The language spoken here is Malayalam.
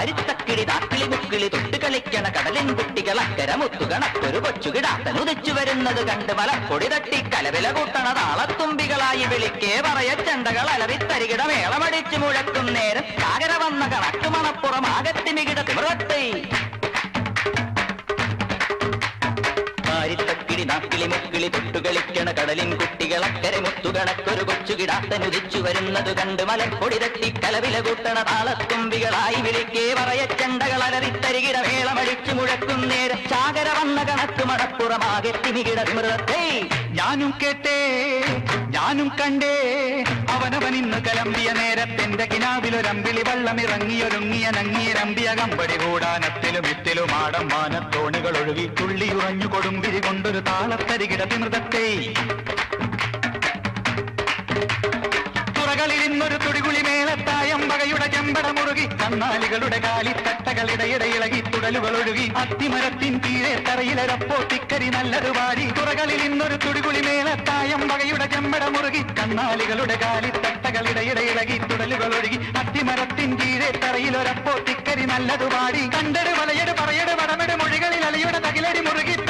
കാരിത്തക്കിളി താക്കിളി മുക്കിളി തൊട്ട് കളിക്കണ കടലിൻ കുട്ടികൾ അക്കര മുത്തുകണക്കൊരു കൊച്ചുകിടാത്തൻ ഉദിച്ചു വരുന്നത് കണ്ട് മലപ്പൊടി തട്ടി കലവില കൂട്ടണ താളത്തുമ്പികളായി വിളിക്കേ പറയ ചെണ്ടകൾ അലറിത്തരികിട മേളമടിച്ചു മുഴക്കും നേരം കാകര വന്ന കണക്ക് മണപ്പുറം ആകത്തിമികിട തിമിറത്തെ കാരിത്തക്കിളി നാക്കിളി മുക്കിളി തൊട്ടുകളിക്കണ കടലിൻ കുട്ടികൾ അക്കരെ മുത്തുകണക്കൊരു കൊച്ചുകിടാത്തനുദിച്ചു വരുന്നത് കണ്ട് മലപ്പൊടി തട്ടി കലവില കൂട്ടണ താളത്തുമ്പികളായി വിളിക്കേ പറയ ചെണ്ടകൾ അലറിത്തരികിട മേളമടിച്ചു മുഴക്കും നേരം ചാകര വന്ന കണക്ക് മണപ്പുറമാകെ തിമികിട വിമൃതത്തെ ഞാനും കേട്ടേ ഞാനും കണ്ടേ അവനവൻ ഇന്ന് കലമ്പിയ നേരത്തെന്റെ കിനാവിലൊരമ്പിളി വള്ളമിറങ്ങിയൊരുങ്ങിയ നങ്ങിയ രമ്പിയ കമ്പടി കൂടാനത്തിലും ഇത്തിലും ആടം മാനത്തോണികൾ ഒഴുകി തുള്ളിയുറഞ്ഞു കൊടുമ്പിരി കൊണ്ടൊരു താളത്തരികിട വിമൃതത്തെ തുറകളിൽ ഇന്നൊരു തുടികുളി മേളത്തായം വകയുടെ ചെമ്പട മുറുകി കന്നാലികളുടെ കാലിത്തട്ടകളിടയിടെ ഇളകി തുടലുകൾ ഒഴുകി അത്തിമരത്തിൻ കീഴെ തറയിലരപ്പോ തിക്കരി നല്ലൊരു വാരി തുറകളിൽ ഇന്നൊരു തുടികുളി മേളത്തായം വകയുടെ ചെമ്പട മുറുകി കന്നാലികളുടെ കാലിത്തട്ടകളിടയിടെ ഇളകി തുടലുകൾ ഒഴുകി അത്തിമരത്തിൻ കീഴെ തറയിലൊരപ്പോ തിക്കരി നല്ലതു വാടി കണ്ടട് വലയട് പറയട് വടമെട് മൊഴികളിൽ അലയുടെ തകിലടി മുറുകി